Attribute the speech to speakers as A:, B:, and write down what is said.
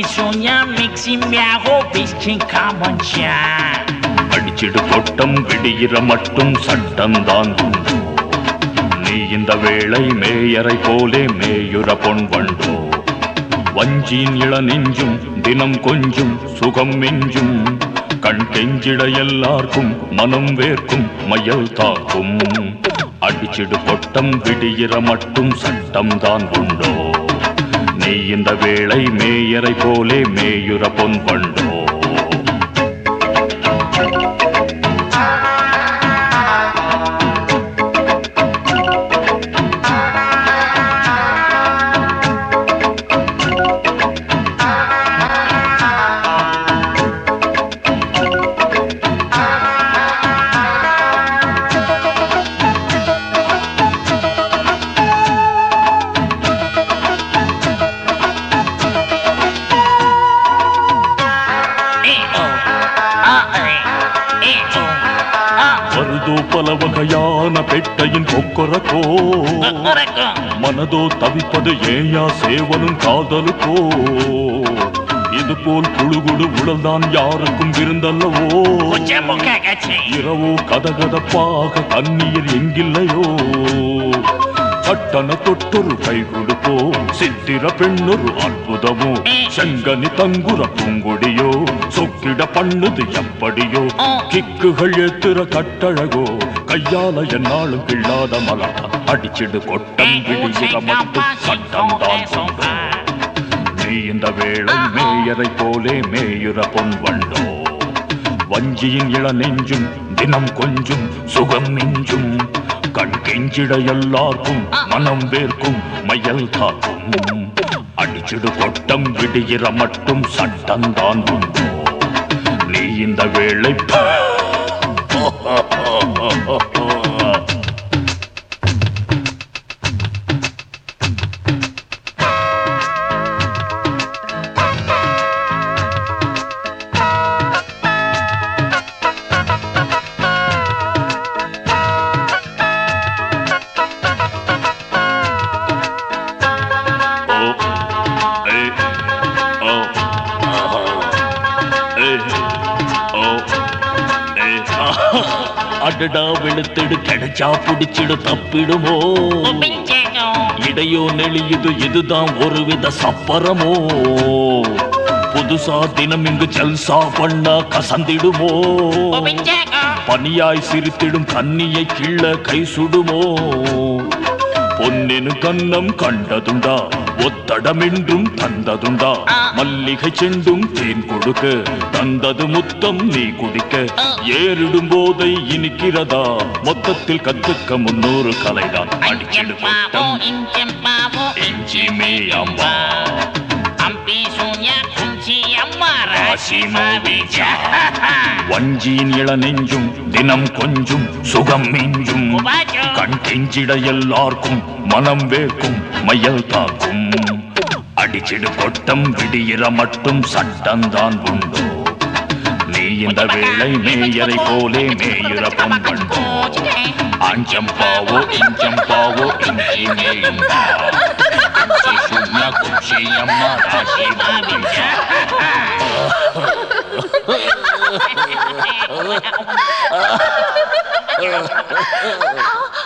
A: Sonia mixie மியாகோ பிஸ்கின் காமன்ஷா
B: அடிச்சிடு கொட்டம் விடிகிற மட்டும் சட்டம்தான் உண்டோ நீ இந்த வேளை மேயரை போலே மேயுற பொன் வண்டோ வஞ்சியின் இள நெஞ்சும் தினம் கொஞ்சும் சுகம் மிஞ்சும் கண் கெஞ்சிட எல்லாருக்கும் மனம் வேர்க்கும் மயல் தாக்கும் அடிச்சிடு கொட்டம் விடிகிற மட்டும் சட்டம்தான் உண்டோ நீ இந்த வேளை மேயரை போலே மேயுற பொன் வண்டோ
A: ஏ ஓ ஆ ஏ ஏ ஓ ஆ
B: வருதோ பல வகையான பெட்டையின் கொக்கரக்கோ
A: கொக்கரக்கோ
B: மனதோ தவிப்பது ஏயா சேவலும் காதலுக்கோ இது போல் குழுகுடு உடல்தான் யாருக்கும் விருந்தல்லவோ
A: கொஞ்சம் முக்க கச்சி
B: இரவோ கதகதப்பாக கண்ணீர் எங்கில்லையோ சட்டன தொட்டொரு கை கொடுப்போ சித்திர பெண்ணொரு அற்புதமோ செங்கனி தங்குற பூங்கொடியோ சொக்கிட பண்ணுது எப்படியோ கிக்குகள் ஏத்துற கட்டழகோ கையால என்னாலும் கிள்ளாத மலர் அடிச்சிடு கொட்டம் விடிகிற மட்டும் சட்டம் தான் நீ இந்த வேளை மேயரை போலே மேயுற பொன் வண்டோ வஞ்சியின் இள நெஞ்சும் தினம் கொஞ்சும் சுகம் மிஞ்சும் கண் கெஞ்சிட எல்லாருக்கும் மனம் வேர்க்கும் மயல் காக்கும் அடிச்சிடு கொட்டம் விடுகிற மட்டும் சட்டம்தான் உண்டோ நீ இந்த வேளை ஓ ஏ ஓ ஆஹா ஏ ஓ ஏ ஆஹா. அடடா வெளுத்திடு கிடைச்சா புடிச்சிடு தப்பிடுமோ
A: பிஞ்சேகோ
B: இடையோ நெளியுது இதுதான் ஒருவித சப்பரமோ புதுசா தினம் இங்கு ஜல்சா பண்ணா கசந்திடுமோ
A: பிஞ்சேகோ
B: பனியாய் சிரித்திடும் கண்ணியை கிள்ள கை சுடுமோ பொன்னின் கண்ணம் கண்டதுண்டா ஒத்தடமென்றும் தந்ததுண்டா மல்லிகை செண்டும் தேன் கொடுக்க தந்தது முத்தம் நீ குடிக்க ஏறிடும் போதை இனிக்கிறதா மொத்தத்தில் கத்துக்க முன்னூறு கலைதான் அடிச்சிடு
A: அஞ்சம்பாவோ
B: கொட்டம்
A: இஞ்சம்பாவோ
B: இஞ்சிமே அம்மா
A: அம்பி சோனியா குஞ்சி அம்மா
B: ராசி
A: ராசி மாவிஜா
B: வஞ்சியின் இள நெஞ்சும் தினம் கொஞ்சும் சுகம் மிஞ்சும்
A: உபாஜோ
B: கண் கெஞ்சிட எல்லாருக்கும் மனம் வேர்க்கும் மையல் தாக்கும் அடிச்சிடு கொட்டம் விடிகிற மட்டும் சட்டம்தான் உண்டோ நீ இந்த வேளை மேயரை போலே மேயுற பொங்கண்டோ அஞ்சம் பாவோ இஞ்சம் பாவோ இஞ்சி மேயும் அஞ்சி சும்யா குச்சி அம்மா ராசி மாவிஜா
A: ஆ